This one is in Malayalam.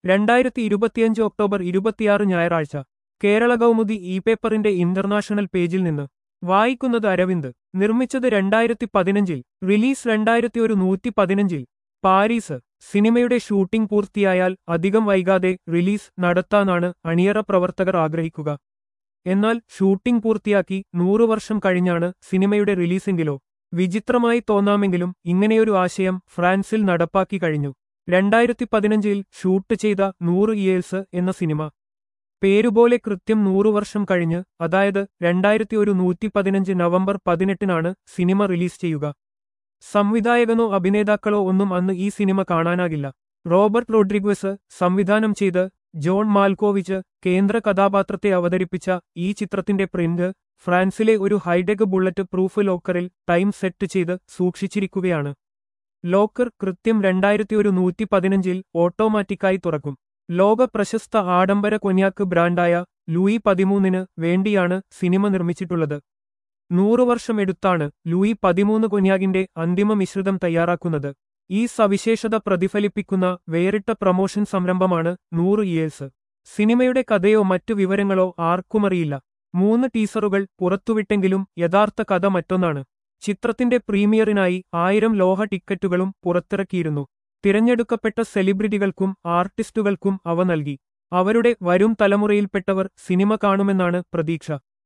രണ്ടായിരത്തി ഇരുപത്തിയഞ്ച് ഒക്ടോബർ ഇരുപത്തിയാറ് ഞായറാഴ്ച കേരള കൗമുദി ഇ പേപ്പറിന്റെ ഇന്റർനാഷണൽ പേജിൽ നിന്ന് വായിക്കുന്നത് അരവിന്ദ് നിർമ്മിച്ചത് രണ്ടായിരത്തി പതിനഞ്ചിൽ റിലീസ് രണ്ടായിരത്തി ഒരു നൂറ്റി പതിനഞ്ചിൽ പാരീസ് സിനിമയുടെ ഷൂട്ടിംഗ് പൂർത്തിയായാൽ അധികം വൈകാതെ റിലീസ് നടത്താനാണ് അണിയറ പ്രവർത്തകർ ആഗ്രഹിക്കുക എന്നാൽ ഷൂട്ടിംഗ് പൂർത്തിയാക്കി നൂറു വർഷം കഴിഞ്ഞാണ് സിനിമയുടെ റിലീസെങ്കിലോ വിചിത്രമായി തോന്നാമെങ്കിലും ഇങ്ങനെയൊരു ആശയം ഫ്രാൻസിൽ നടപ്പാക്കി കഴിഞ്ഞു രണ്ടായിരത്തി പതിനഞ്ചിൽ ഷൂട്ട് ചെയ്ത നൂറ് ഇയേഴ്സ് എന്ന സിനിമ പേരുപോലെ കൃത്യം നൂറു വർഷം കഴിഞ്ഞ് അതായത് രണ്ടായിരത്തി ഒരു നൂറ്റി പതിനഞ്ച് നവംബർ പതിനെട്ടിനാണ് സിനിമ റിലീസ് ചെയ്യുക സംവിധായകനോ അഭിനേതാക്കളോ ഒന്നും അന്ന് ഈ സിനിമ കാണാനാകില്ല റോബർട്ട് റോഡ്രിഗ്വസ് സംവിധാനം ചെയ്ത് ജോൺ മാൽക്കോവിച്ച് കേന്ദ്ര കഥാപാത്രത്തെ അവതരിപ്പിച്ച ഈ ചിത്രത്തിന്റെ പ്രിന്റ് ഫ്രാൻസിലെ ഒരു ഹൈടെക് ബുള്ളറ്റ് പ്രൂഫ് ലോക്കറിൽ ടൈം സെറ്റ് ചെയ്ത് സൂക്ഷിച്ചിരിക്കുകയാണ് ലോക്കർ കൃത്യം രണ്ടായിരത്തി ഒരു നൂറ്റി പതിനഞ്ചിൽ ഓട്ടോമാറ്റിക്കായി തുറക്കും ലോക പ്രശസ്ത ആഡംബര കൊന്യാക്ക് ബ്രാൻഡായ ലൂയി പതിമൂന്നിന് വേണ്ടിയാണ് സിനിമ നിർമ്മിച്ചിട്ടുള്ളത് നൂറു വർഷം എടുത്താണ് ലൂയി പതിമൂന്ന് കൊന്യാകിന്റെ അന്തിമ മിശ്രിതം തയ്യാറാക്കുന്നത് ഈ സവിശേഷത പ്രതിഫലിപ്പിക്കുന്ന വേറിട്ട പ്രമോഷൻ സംരംഭമാണ് നൂറ് ഇയേഴ്സ് സിനിമയുടെ കഥയോ മറ്റു വിവരങ്ങളോ ആർക്കുമറിയില്ല മൂന്ന് ടീസറുകൾ പുറത്തുവിട്ടെങ്കിലും യഥാർത്ഥ കഥ മറ്റൊന്നാണ് ചിത്രത്തിന്റെ പ്രീമിയറിനായി ആയിരം ലോഹ ടിക്കറ്റുകളും പുറത്തിറക്കിയിരുന്നു തിരഞ്ഞെടുക്കപ്പെട്ട സെലിബ്രിറ്റികൾക്കും ആർട്ടിസ്റ്റുകൾക്കും അവ നൽകി അവരുടെ വരും തലമുറയിൽപ്പെട്ടവർ സിനിമ കാണുമെന്നാണ് പ്രതീക്ഷ